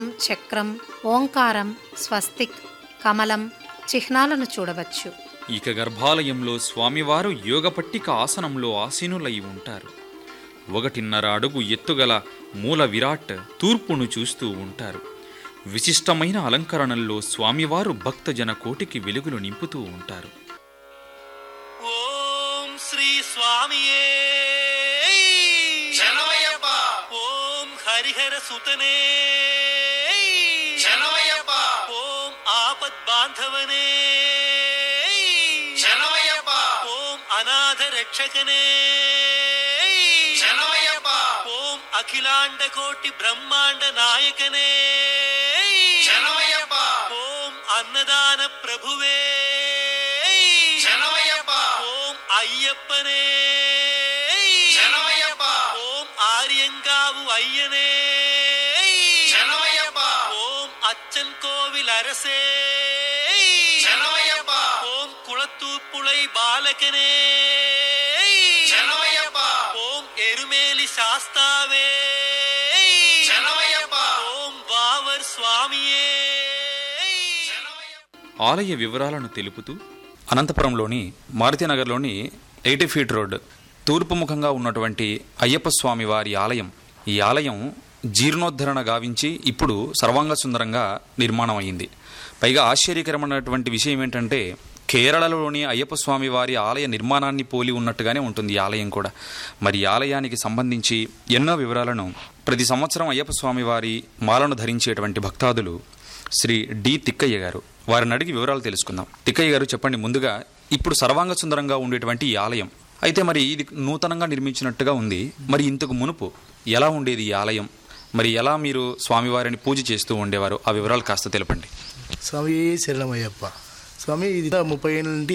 చక్రం ఓంకారం స్వస్తిక్ కమలం చిహ్నాలను చూడవచ్చు ఇక గర్భాలయంలో స్వామివారు యోగపట్టిక ఆసనంలో ఆసీనులై ఉంటారు ఒకటిన్నర అడుగు ఎత్తుగల మూల విరాట్ తూర్పును చూస్తూ ఉంటారు విశిష్టమైన అలంకరణల్లో స్వామివారు భక్తజన కోటికి వెలుగులు నింపుతూ ఉంటారు ఓం శ్రీ స్వామియే శరణమయ్యప్ప ఓం హరిహర సుతనే శరణమయ్యప్ప ఓం ఆపద్ బాంధవనే శరణమయ్యప్ప ఓం అనాథ రక్షకనే శరణమయ్యప్ప ఓం అఖిలాండ కోటి బ్రహ్మాండ నాయకనే శరణమయ్యప్ప ఓం అన్నదాన ప్రభువే శరణమయ్యప్ప ఓం అయ్యప్పనే శరణమయ్యప్ప ఓం ఆర్యంగావు అయ్యనే శరణమయ్యప్ప ఓం అచ్చన్ కోవిల్ அரசே శరణమయ్యప్ప ஓம் குளத்தூப்புளை பாலகனே శరణమయ్యప్ప ஓம் எருமேலி சாஸ்தாவே శరణమయ్యప్ప ஓம் வாவர் சுவாமியே ఆలయ వివరాలను తెలుపుతూ అనంతపురంలోని మారుతినగర్లోని ఎయిటీ ఫీట్ రోడ్ తూర్పు ముఖంగా ఉన్నటువంటి అయ్యప్ప స్వామి వారి ఆలయం ఈ ఆలయం జీర్ణోద్ధరణ గావించి ఇప్పుడు సర్వాంగ సుందరంగా నిర్మాణం అయింది పైగా ఆశ్చర్యకరమైనటువంటి విషయం ఏంటంటే కేరళలోని అయ్యప్ప స్వామి వారి ఆలయ నిర్మాణాన్ని పోలి ఉన్నట్టుగానే ఉంటుంది ఈ ఆలయం కూడా మరి ఈ ఆలయానికి సంబంధించి ఎన్నో వివరాలను ప్రతి సంవత్సరం అయ్యప్ప స్వామి వారి మాలను ధరించేటువంటి భక్తాదులు శ్రీ డి తిక్కయ్య గారు వారిని అడిగి వివరాలు తెలుసుకుందాం తిక్కయ్య గారు చెప్పండి ముందుగా ఇప్పుడు సర్వాంగ సుందరంగా ఉండేటువంటి ఈ ఆలయం అయితే మరి ఇది నూతనంగా నిర్మించినట్టుగా ఉంది మరి ఇంతకు మునుపు ఎలా ఉండేది ఈ ఆలయం మరి ఎలా మీరు స్వామివారిని పూజ చేస్తూ ఉండేవారు ఆ వివరాలు కాస్త తెలపండి స్వామి శరణమయ్యప్ప స్వామి ఇది ముప్పై ఏళ్ళ నుండి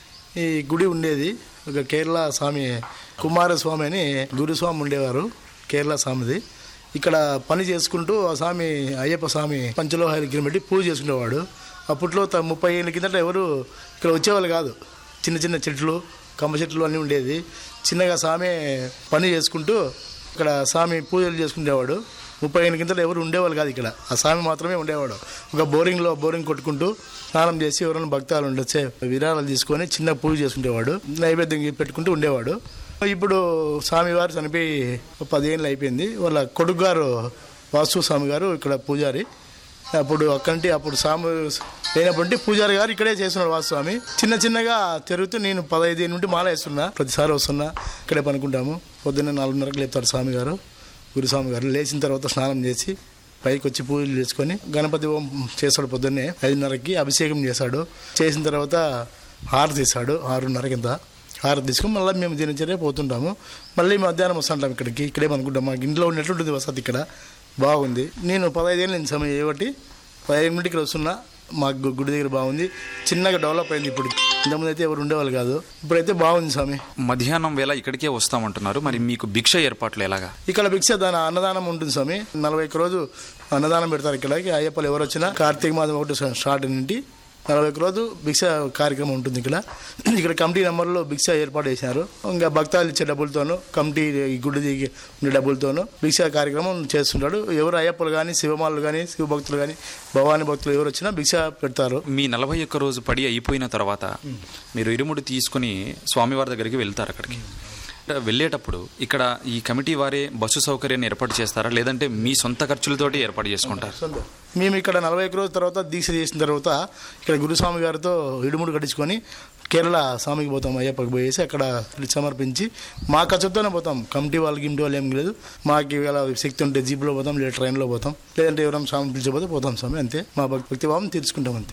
ఈ గుడి ఉండేది ఒక కేరళ స్వామి కుమారస్వామి అని గురుస్వామి ఉండేవారు కేరళ స్వామిది ఇక్కడ పని చేసుకుంటూ ఆ స్వామి అయ్యప్ప స్వామి పంచలోహాల కింద పెట్టి పూజ చేసుకునేవాడు అప్పట్లో త- ముప్పై ఏళ్ళ కిందట ఎవరు ఇక్కడ వచ్చేవాళ్ళు కాదు చిన్న చిన్న చెట్లు కమ్మ చెట్లు అన్నీ ఉండేది చిన్నగా స్వామి పని చేసుకుంటూ ఇక్కడ స్వామి పూజలు చేసుకునేవాడు ముప్పై ఏళ్ళ కిందట ఎవరు ఉండేవాళ్ళు కాదు ఇక్కడ ఆ స్వామి మాత్రమే ఉండేవాడు ఒక బోరింగ్లో బోరింగ్ కొట్టుకుంటూ స్నానం చేసి ఎవరైనా భక్తాలు ఉండొచ్చే విరాళాలు తీసుకొని చిన్న పూజ చేసుకునేవాడు నైవేద్యం పెట్టుకుంటూ ఉండేవాడు ఇప్పుడు స్వామివారు చనిపోయి పదిహేళ్ళు అయిపోయింది వాళ్ళ కొడుకు గారు వాసు స్వామి గారు ఇక్కడ పూజారి అప్పుడు అక్కడి అప్పుడు స్వామి లేనప్పుడు పూజారి గారు ఇక్కడే చేస్తున్నాడు వాస్తవామి చిన్న చిన్నగా తిరుగుతూ నేను పదహైదు నుండి మాల వేస్తున్నా ప్రతిసారి వస్తున్నా ఇక్కడే పనుకుంటాము పొద్దున్నే నాలుగున్నరకు లేపుతారు స్వామి గారు గురుస్వామి గారు లేచిన తర్వాత స్నానం చేసి పైకి వచ్చి పూజలు చేసుకొని గణపతి ఓం చేస్తాడు పొద్దున్నే ఐదున్నరకి అభిషేకం చేశాడు చేసిన తర్వాత హారతి తీశాడు ఆరున్నర కింద హారతి తీసుకొని మళ్ళీ మేము దినచర్య పోతుంటాము మళ్ళీ మధ్యాహ్నం వస్తుంటాం ఇక్కడికి ఇక్కడే అనుకుంటాం మాకు ఇంట్లో ఉన్నట్టుంటుంది వసతి ఇక్కడ బాగుంది నేను పదహైదేళ్ళు నేను సమయం ఏబట్టి పదిహేను నుండి ఇక్కడ వస్తున్నా మాకు గు- గుడి దగ్గర బాగుంది చిన్నగా డెవలప్ అయింది ఇప్పుడు ఇంతకుముందు అయితే ఎవరు ఉండేవాళ్ళు కాదు ఇప్పుడైతే బాగుంది స్వామి మధ్యాహ్నం వేళ ఇక్కడికే వస్తామంటున్నారు మరి మీకు భిక్ష ఏర్పాట్లు ఎలాగా ఇక్కడ భిక్ష దాని అన్నదానం ఉంటుంది స్వామి నలభై ఒక్క రోజు అన్నదానం పెడతారు ఇక్కడ అయ్యప్పలు ఎవరు వచ్చినా కార్తీక మాసం ఒకటి స్టార్ట్ నుండి నలభై ఒక్క రోజు భిక్ష కార్యక్రమం ఉంటుంది ఇక్కడ ఇక్కడ కమిటీ నెంబర్లో భిక్ష ఏర్పాటు చేశారు ఇంకా భక్తాలు ఇచ్చే డబ్బులతోనూ కమిటీ ఈ గుడి దిగి ఉండే డబ్బులతోనూ భిక్ష కార్యక్రమం చేస్తుంటాడు ఎవరు అయ్యప్పలు కానీ శివమాలు కానీ శివ భక్తులు కానీ భవానీ భక్తులు ఎవరు వచ్చినా భిక్ష పెడతారు మీ నలభై ఒక్క రోజు పడి అయిపోయిన తర్వాత మీరు ఇరుముడి తీసుకుని స్వామివారి దగ్గరికి వెళ్తారు అక్కడికి వెళ్ళేటప్పుడు ఇక్కడ ఈ కమిటీ వారే బస్సు సౌకర్యాన్ని ఏర్పాటు చేస్తారా లేదంటే మీ సొంత ఖర్చులతోటి ఏర్పాటు చేసుకుంటారు సొంతం. మేము ఇక్కడ నలభై ఒక్క రోజుల తర్వాత దీక్ష చేసిన తర్వాత ఇక్కడ గురుస్వామి గారితో ఇడుముడు కట్టించుకొని కేరళ స్వామికి పోతాం అయ్యప్పకి పోయేసి అక్కడ సమర్పించి మా ఖర్చుతోనే పోతాం కమిటీ వాళ్ళకి ఇంటి వాళ్ళు ఏం లేదు మాకు ఇవాళ శక్తి ఉంటే జీపులో పోతాం లేదా ట్రైన్లో పోతాం లేదంటే ఎవరైనా స్వామి పిలిచిపోతే పోతాం స్వామి అంతే మా భక్తి భక్తి భావం తీర్చుకుంటాం అంతే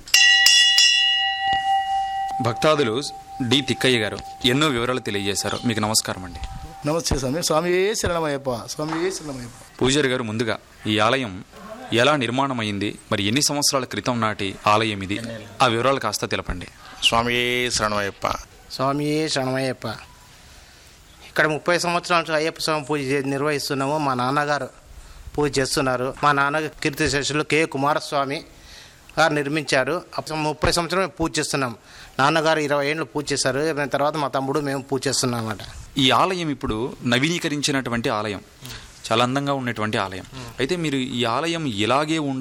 భక్తాదులు డి తిక్కయ్య గారు ఎన్నో వివరాలు తెలియజేశారు మీకు నమస్కారం అండి నమస్తే స్వామి స్వామి ఏ శరణమయ్యప్ప స్వామి ఏ శరణమయ్యప్ప పూజారి గారు ముందుగా ఈ ఆలయం ఎలా నిర్మాణమైంది మరి ఎన్ని సంవత్సరాల క్రితం నాటి ఆలయం ఇది ఆ వివరాలు కాస్త తెలపండి స్వామి శరణమయ్యప్ప స్వామి శరణమయ్యప్ప ఇక్కడ ముప్పై సంవత్సరాల నుంచి అయ్యప్ప స్వామి పూజ చే- నిర్వహిస్తున్నాము మా నాన్నగారు పూజ చేస్తున్నారు మా నాన్న కీర్తి శేషులు కె కుమారస్వామి గారు నిర్మించారు అప్పుడు ముప్పై సంవత్సరం పూజ చేస్తున్నాం నాన్నగారు ఇరవై ఏళ్ళు పూజ చేశారు దాని తర్వాత మా తమ్ముడు మేము పూజ చేస్తున్నాం అన్నమాట ఈ ఆలయం ఇప్పుడు నవీకరించినటువంటి ఆలయం చాలా అందంగా ఉన్నటువంటి ఆలయం అయితే మీరు ఈ ఆలయం ఇలాగే ఉండాలి